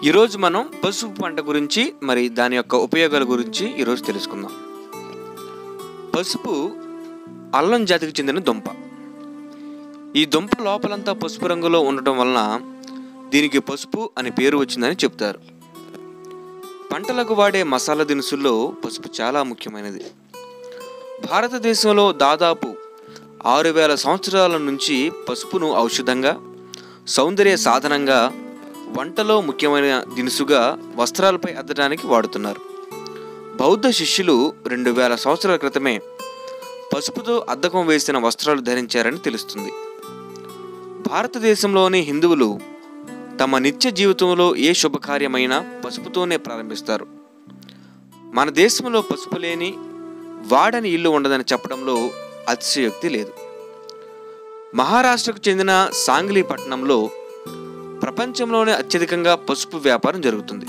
ఈరోజు మనం పసుపు పంట గురించి మరి దాని యొక్క ఉపయోగాల గురించి ఈరోజు తెలుసుకుందాం పసుపు అల్లం జాతికి చెందిన దుంప ఈ దుంప లోపలంతా పసుపు రంగులో ఉండటం వలన దీనికి పసుపు అనే పేరు వచ్చిందని చెప్తారు పంటలకు వాడే మసాలా దినుసుల్లో పసుపు చాలా ముఖ్యమైనది భారతదేశంలో దాదాపు ఆరు వేల సంవత్సరాల నుంచి పసుపును ఔషధంగా సౌందర్య సాధనంగా వంటలో ముఖ్యమైన దినుసుగా వస్త్రాలపై అద్దడానికి వాడుతున్నారు బౌద్ధ శిష్యులు రెండు వేల సంవత్సరాల క్రితమే పసుపుతో అద్దకం వేసిన వస్త్రాలు ధరించారని తెలుస్తుంది భారతదేశంలోని హిందువులు తమ నిత్య జీవితంలో ఏ శుభకార్యమైనా పసుపుతోనే ప్రారంభిస్తారు మన దేశంలో పసుపు లేని వాడని ఇల్లు ఉండదని చెప్పడంలో అతిశయోక్తి లేదు మహారాష్ట్రకు చెందిన సాంగ్లీ పట్టణంలో ప్రపంచంలోనే అత్యధికంగా పసుపు వ్యాపారం జరుగుతుంది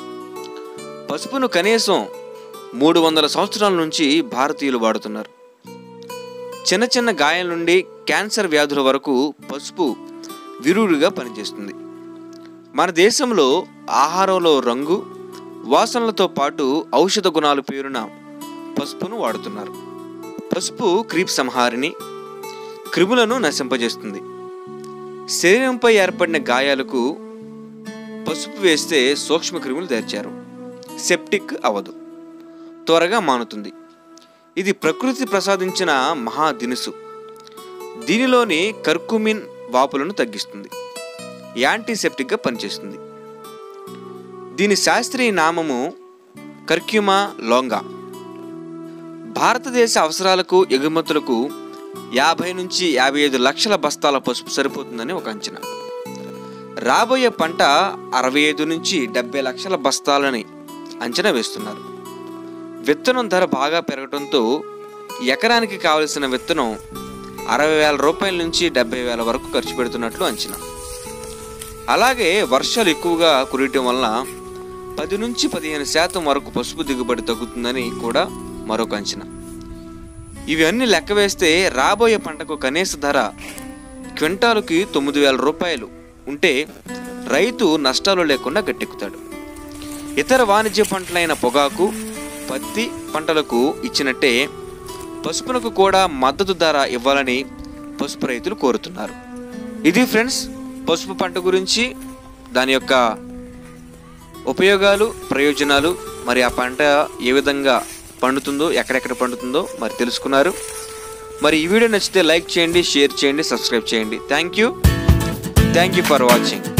పసుపును కనీసం మూడు వందల సంవత్సరాల నుంచి భారతీయులు వాడుతున్నారు చిన్న చిన్న గాయాల నుండి క్యాన్సర్ వ్యాధుల వరకు పసుపు విరుడుగా పనిచేస్తుంది మన దేశంలో ఆహారంలో రంగు వాసనలతో పాటు ఔషధ గుణాలు పేరున పసుపును వాడుతున్నారు పసుపు క్రీప్ సంహారిని క్రిములను నశింపజేస్తుంది శరీరంపై ఏర్పడిన గాయాలకు పసుపు వేస్తే సూక్ష్మ క్రిములు తెరిచారు సెప్టిక్ అవదు త్వరగా మానుతుంది ఇది ప్రకృతి ప్రసాదించిన మహా దినుసు దీనిలోని కర్కుమిన్ వాపులను తగ్గిస్తుంది యాంటీసెప్టిక్గా పనిచేస్తుంది దీని శాస్త్రీయ నామము కర్క్యుమా లోంగా భారతదేశ అవసరాలకు ఎగుమతులకు యాభై నుంచి యాభై ఐదు లక్షల బస్తాల పసుపు సరిపోతుందని ఒక అంచనా రాబోయే పంట అరవై ఐదు నుంచి డెబ్బై లక్షల బస్తాలని అంచనా వేస్తున్నారు విత్తనం ధర బాగా పెరగడంతో ఎకరానికి కావలసిన విత్తనం అరవై వేల రూపాయల నుంచి డెబ్బై వేల వరకు ఖర్చు పెడుతున్నట్లు అంచనా అలాగే వర్షాలు ఎక్కువగా కురియటం వలన పది నుంచి పదిహేను శాతం వరకు పసుపు దిగుబడి తగ్గుతుందని కూడా మరొక అంచనా ఇవన్నీ లెక్క వేస్తే రాబోయే పంటకు కనీస ధర క్వింటాలుకి తొమ్మిది వేల రూపాయలు ఉంటే రైతు నష్టాలు లేకుండా గట్టెక్కుతాడు ఇతర వాణిజ్య పంటలైన పొగాకు పత్తి పంటలకు ఇచ్చినట్టే పసుపునకు కూడా మద్దతు ధర ఇవ్వాలని పసుపు రైతులు కోరుతున్నారు ఇది ఫ్రెండ్స్ పసుపు పంట గురించి దాని యొక్క ఉపయోగాలు ప్రయోజనాలు మరి ఆ పంట ఏ విధంగా పండుతుందో ఎక్కడెక్కడ పండుతుందో మరి తెలుసుకున్నారు మరి ఈ వీడియో నచ్చితే లైక్ చేయండి షేర్ చేయండి సబ్స్క్రైబ్ చేయండి thank you thank you for watching